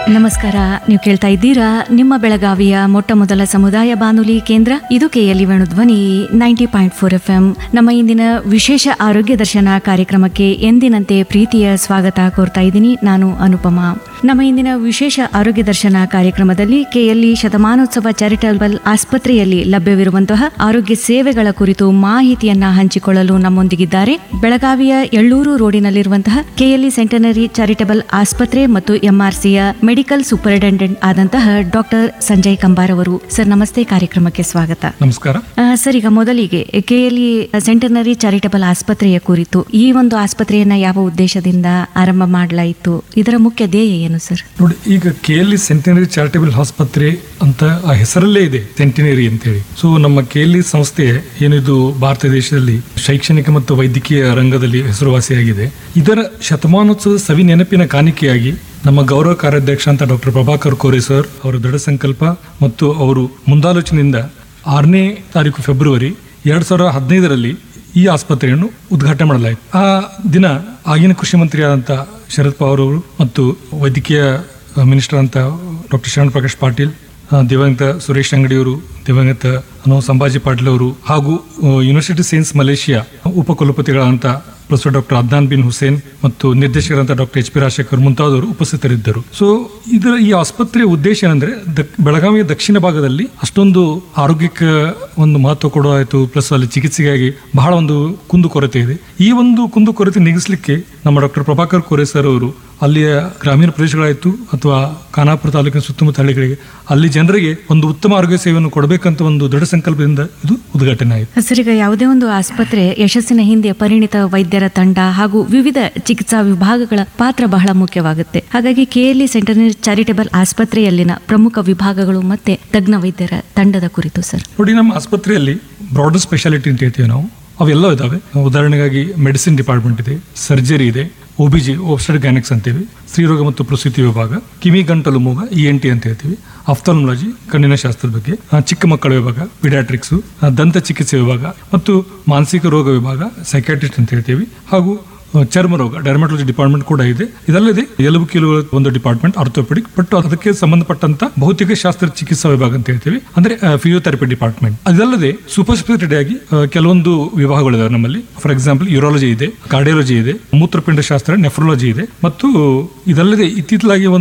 ನಮಸ್ಕಾರ ನೀವು ಕೇಳ್ತಾ ಇದ್ದೀರಾ ನಿಮ್ಮ ಬೆಳಗಾವಿಯ ಮೊಟ್ಟ ಮೊದಲ ಸಮುದಾಯ ಬಾನುಲಿ ಕೇಂದ್ರ ಇದು KLE Venudhwani ninety point four F M ನಮ್ಮ ಇಂದಿನ ವಿಶೇಷ ಆರೋಗ್ಯ ದರ್ಶನ ಕಾರ್ಯಕ್ರಮಕ್ಕೆ ಎಂದಿನಂತೆ ಪ್ರೀತಿಯ ಸ್ವಾಗತ ಕೋರ್ತಾ ಇದ್ದೀನಿ ನಾನು ಅನುಪಮಾ ನಮ್ಮ ಇಂದಿನ ವಿಶೇಷ ಆರೋಗ್ಯ ದರ್ಶನ ಕಾರ್ಯಕ್ರಮದಲ್ಲಿ ಕೆಎಲ್ಇ ಶತಮಾನೋತ್ಸವ ಚಾರಿಟಬಲ್ ಆಸ್ಪತ್ರೆಯಲ್ಲಿ ಲಭ್ಯವಿರುವಂತಹ ಆರೋಗ್ಯ ಸೇವೆಗಳ ಕುರಿತು ಮಾಹಿತಿಯನ್ನ ಹಂಚಿಕೊಳ್ಳಲು ನಮ್ಮೊಂದಿಗಿದ್ದಾರೆ ಬೆಳಗಾವಿಯ ಎಳ್ಳೂರು ರೋಡಿನಲ್ಲಿರುವಂತಹ ಕೆಎಲ್ಇ ಸೆಂಟನರಿ ಚಾರಿಟಬಲ್ ಆಸ್ಪತ್ರೆ ಮತ್ತು ಎಂಆರ್ಸಿಯ ಮೆಡಿಕಲ್ ಸೂಪರಿಂಟೆಂಡೆಂಟ್ ಆದಂತಹ ಡಾಕ್ಟರ್ ಸಂಜಯ್ ಕಂಬಾರ್ ಅವರು ಸರ್ ನಮಸ್ತೆ ಕಾರ್ಯಕ್ರಮಕ್ಕೆ ಸ್ವಾಗತ ನಮಸ್ಕಾರ ಆ, ಸರ್ ಈಗ ಮೊದಲಿಗೆ ಕೆಎಲ್ಇ ಸೆಂಟನರಿ ಚಾರಿಟಬಲ್ ಆಸ್ಪತ್ರೆಯ ಕುರಿತು ಈ ಒಂದು ಆಸ್ಪತ್ರೆಯನ್ನ ಯಾವ ಉದ್ದೇಶದಿಂದ ಆರಂಭ ಮಾಡಲಾಯಿತು ಇದರ ಮುಖ್ಯ ಧ್ಯೇಯ ಏನು ಸರ್ ನೋಡಿ ಈಗ ಕೆ ಎಲ್ ಸೆಂಟಿನರಿ ಚಾರಿಟಬಲ್ ಆಸ್ಪತ್ರೆ ಅಂತ ಆ ಹೆಸರಲ್ಲೇ ಇದೆ ಸೆಂಟಿನರಿ ಅಂತೇಳಿ ಸೊ ನಮ್ಮ ಕೆ ಎಲ್ ಸಂಸ್ಥೆ ಏನಿದು ಭಾರತ ದೇಶದಲ್ಲಿ ಶೈಕ್ಷಣಿಕ ಮತ್ತು ವೈದ್ಯಕೀಯ ರಂಗದಲ್ಲಿ ಹೆಸರುವಾಸಿಯಾಗಿದೆ ಇದರ ಶತಮಾನೋತ್ಸವದ ಸವಿ ನೆನಪಿನ ಕಾಣಿಕೆಯಾಗಿ ನಮ್ಮ ಗೌರವ ಕಾರ್ಯಾಧ್ಯಕ್ಷ ಅಂತ ಡಾಕ್ಟರ್ ಪ್ರಭಾಕರ್ ಕೋರೆ ಸರ್ ಅವರ ದೃಢ ಸಂಕಲ್ಪ ಮತ್ತು ಅವರು ಮುಂದಾಲೋಚನೆಯಿಂದ ಆರನೇ ತಾರೀಕು ಫೆಬ್ರವರಿ ಎರಡ್ ಸಾವಿರದ ಹದಿನೈದರಲ್ಲಿ ಈ ಆಸ್ಪತ್ರೆಯನ್ನು ಉದ್ಘಾಟನೆ ಮಾಡಲಾಯಿತು ಆ ದಿನ ಆಗಿನ ಕೃಷಿ ಮಂತ್ರಿಯಾದಂಥ ಶರದ್ ಪವಾರ್ ಅವರು ಮತ್ತು ವೈದ್ಯಕೀಯ ಮಿನಿಸ್ಟರ್ ಅಂತ ಡಾಕ್ಟರ್ ಶರಣ್ ಪ್ರಕಾಶ್ ಪಾಟೀಲ್ ಆ, ದಿವಂಗತ ಸುರೇಶ್ ಅಂಗಡಿಯವರು ದಿವಂಗತ ಅನೋ ಸಂಭಾಜಿ ಪಾಟೀಲ್ ಅವರು ಹಾಗೂ ಆ, ಯೂನಿವರ್ಸಿಟಿ ಸೈನ್ಸ್ ಮಲೇಷಿಯಾ ಉಪಕುಲಪತಿಗಳಾದಂಥ professor doctor Adnan bin Hussein ಮತ್ತು ನಿರ್ದೇಶಕರಂತ ಡಾಕ್ಟರ್ ಎಚ್ ಪಿ ರಾಜಶೇಖರ್ ಮುಂತಾದವರು ಉಪಸ್ಥಿತರಿದ್ದರು ಸೊ ಇದರ ಈ ಆಸ್ಪತ್ರೆಯ ಉದ್ದೇಶ ಏನಂದ್ರೆ ದಕ್- ಬೆಳಗಾವಿಯ ದಕ್ಷಿಣ ಭಾಗದಲ್ಲಿ ಅಷ್ಟೊಂದು ಆರೋಗ್ಯಕ್ಕೆ ಒಂದು ಮಹತ್ವ ಕೊಡೋದಾಯ್ತು ಪ್ಲಸ್ ಅಲ್ಲಿ ಚಿಕಿತ್ಸೆಗಾಗಿ ಬಹಳ ಒಂದು ಕುಂದು ಕೊರತೆ ಇದೆ ಈ ಒಂದು ಕುಂದು ಕೊರತೆ ನೀಗಿಸಲಿಕ್ಕೆ ನಮ್ಮ ಡಾಕ್ಟರ್ ಪ್ರಭಾಕರ್ ಕೋರೆ ಸರ್ ಅವರು ಅಲ್ಲಿಯ ಗ್ರಾಮೀಣ ಪ್ರದೇಶಗಳಾಯಿತು ಅಥವಾ ಖಾನಾಪುರ ತಾಲೂಕಿನ ಸುತ್ತಮುತ್ತ ಹಳ್ಳಿಗಳಿಗೆ ಅಲ್ಲಿ ಜನರಿಗೆ ಒಂದು ಉತ್ತಮ ಆರೋಗ್ಯ ಸೇವೆಯನ್ನು ಕೊಡಬೇಕಂತ ಒಂದು ದೃಢ ಸಂಕಲ್ಪದಿಂದ ಇದು ಉದ್ಘಾಟನೆ ಆಯಿತು ಸರ್ ಈಗ ಯಾವುದೇ ಒಂದು ಆಸ್ಪತ್ರೆ ಯಶಸ್ಸಿನ ಹಿಂದೆ ಪರಿಣಿತ ವೈದ್ಯರ ತಂಡ ಹಾಗೂ ವಿವಿಧ ಚಿಕಿತ್ಸಾ ವಿಭಾಗಗಳ ಪಾತ್ರ ಬಹಳ ಮುಖ್ಯವಾಗುತ್ತೆ ಹಾಗಾಗಿ ಕೆಎಲ್ಇ ಸೆಂಟನರಿ ಚಾರಿಟಬಲ್ ಆಸ್ಪತ್ರೆಯಲ್ಲಿನ ಪ್ರಮುಖ ವಿಭಾಗಗಳು ಮತ್ತೆ ತಜ್ಞ ವೈದ್ಯರ ತಂಡದ ಕುರಿತು ಸರ್ ನೋಡಿ ನಮ್ಮ ಆಸ್ಪತ್ರೆಯಲ್ಲಿ ಬ್ರಾಡರ್ ಸ್ಪೆಷಾಲಿಟಿ ಅಂತ ಹೇಳ್ತೀವಿ ನಾವು ಅವೆಲ್ಲ ಇದಾವೆ ಉದಾಹರಣೆಗಾಗಿ ಮೆಡಿಸಿನ್ ಡಿಪಾರ್ಟ್ಮೆಂಟ್ ಇದೆ ಸರ್ಜರಿ ಇದೆ ಒಬಿಜಿ ಓಬ್ಸ್ಟರ್ ಗ್ಯಾನಿಕ್ಸ್ ಅಂತೀವಿ ಸ್ತ್ರೀರೋಗ ಮತ್ತು ಪ್ರಸೂತಿ ವಿಭಾಗ ಕಿವಿ ಗಂಟಲು ಮೂಗ ಇ ಎನ್ ಟಿ ಅಂತ ಹೇಳ್ತೀವಿ ಆಫ್ಥಾಲ್ಮಾಲಜಿ ಕಣ್ಣಿನ ಶಾಸ್ತ್ರದ ಬಗ್ಗೆ ಆ, ಚಿಕ್ಕ ಮಕ್ಕಳ ವಿಭಾಗ ಪಿಡಿಯಾಟ್ರಿಕ್ಸ್ ದಂತ ಚಿಕಿತ್ಸೆ ವಿಭಾಗ ಮತ್ತು ಮಾನಸಿಕ ರೋಗ ವಿಭಾಗ ಸೈಕ್ಯಾಟ್ರಿಸ್ಟ್ ಅಂತ ಹೇಳ್ತೀವಿ ಹಾಗೂ ಆ, ಚರ್ಮ ರೋಗ ಡರ್ಮಟಾಲಜಿ ಡಿಪಾರ್ಟ್ಮೆಂಟ್ ಕೂಡ ಇದೆ ಇದಲ್ಲದೆ ಎಲುಬು ಕೀಲುಗಳ ಒಂದು ಡಿಪಾರ್ಟ್ಮೆಂಟ್ ಆರ್ಥೋಪೆಡಿಕ್ ಬಟ್ ಅದಕ್ಕೆ ಸಂಬಂಧಪಟ್ಟಂತ ಭೌತಿಕ ಶಾಸ್ತ್ರ ಚಿಕಿತ್ಸಾ ವಿಭಾಗ ಅಂತ ಹೇಳ್ತೀವಿ ಅಂದ್ರೆ ಫಿಸಿಯೋಥೆರಪಿ ಡಿಪಾರ್ಟ್ಮೆಂಟ್ ಅದಲ್ಲದೆ ಸೂಪರ್ ಸ್ಪೆಷಾಲಿಟಿ ಆಗಿ ಆ, ಕೆಲವೊಂದು ವಿಭಾಗಗಳಿದಾವೆ ನಮ್ಮಲ್ಲಿ ಫಾರ್ ಎಕ್ಸಾಂಪಲ್ ಯೂರಾಲಜಿ ಇದೆ ಕಾರ್ಡಿಯಾಲಜಿ ಇದೆ ಮೂತ್ರಪಿಂಡ ಶಾಸ್ತ್ರ ನೆಫ್ರಾಲಜಿ ಇದೆ ಮತ್ತು ಇದಲ್ಲದೆ ಇತ್ತೀಚಲಾಗಿ ಒಂದು